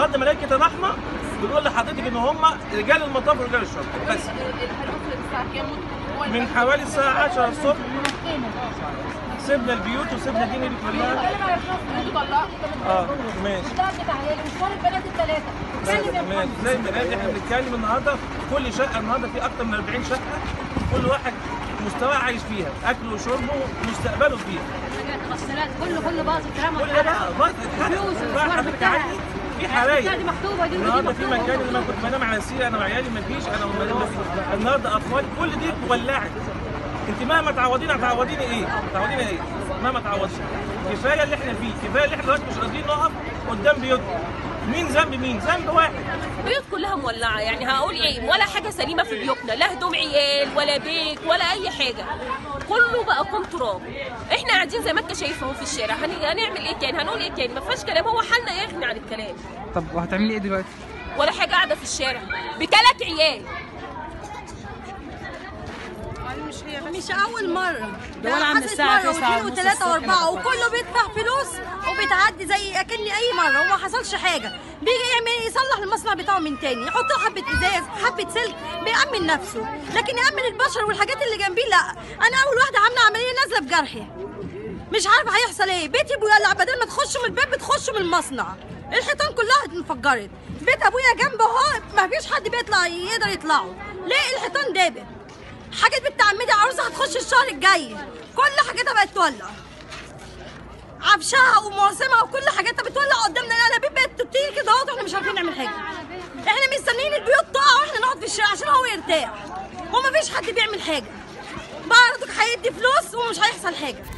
النهارده ملائكه الرحمه بنقول لحضرتك ان هم رجال المطاف ورجال الشرطه بس الحريق الساعة كام وانتوا من حوالي الساعه 10 الصبح سيبنا البيوت وسيبنا الدنيا دي كلها انتوا طلعتوا اه ماشي ده بتاع مشوار البنات الثلاثه تمام زي البنات احنا بنتكلم النهارده كل شقه النهارده في اكتر من 40 شقه كل واحد مستواه عايش فيها اكله وشربه ومستقبله فيها غسالات كله كله باظ اترمى كل ده بقى بقى اتحرق فلوس بقى والصور حضرتك بتاعها. عندي في حرايق دي مكتوبه دي ودي النهارده في مكتوبة. مكان اللي انا كنت بنام على السرير انا وعيالي مفيش انا وم- النهارده اطفال كل دي ولعت انت مهما تعوضيني هتعوضيني ايه؟ هتعوضيني ايه؟ مهما تعوضش كفايه اللي احنا فيه كفايه اللي احنا دلوقتي مش قادرين نقف قدام بيوتنا مين ذنب مين؟ ذنب واحد البيوت كلها مولعه يعني هقول ايه ولا حاجه سليمه في بيوتنا لا هدوم عيال ولا بيت ولا اي حاجه كله بقى كون تراب احنا قاعدين زي ما انت شايف اهو في الشارع هن- هنعمل ايه تاني هنقول ايه تاني ما فيهاش كلام هو حالنا يغني عن الكلام طب وهتعملي ايه دلوقتي؟ ولا حاجه قاعده في الشارع بثلاث عيال مش اول مره ده ولا عند حصلت الساعة مرة تسعة واثنين ونص وثلاثة الصبح وأربعة وكله بيدفع فلوس وبتعدي زي أكني أي مرة وما حصلش حاجة بيجي يعمل يصلح المصنع بتاعه من تاني يحط له حبة إزاز حبة سلك بيأمن نفسه لكن يأمن البشر والحاجات اللي جنبيه لا أنا أول واحدة عاملة عملية نازلة بجرحي مش عارفة هيحصل إيه بيتي بيولع بدل ما تخشوا من الباب بتخشوا من المصنع الحيطان كلها انفجرت بيت أبويا جنبه أهو ما فيش حد بيطلع يقدر يطلعه ليه الحيطان دابت حاجات بنت عمتي عروسه هتخش الشهر الجاي كل حاجاتها بقت تولع عفشها ومواسمها وكل حاجاتها بتولع قدامنا الانابيب بقت تطير كده اهوت واحنا مش عارفين نعمل حاجه احنا مستنيين البيوت تقع واحنا نقعد في الشارع عشان هو يرتاح ومفيش حد بيعمل حاجه برضك هيدي فلوس ومش هيحصل حاجه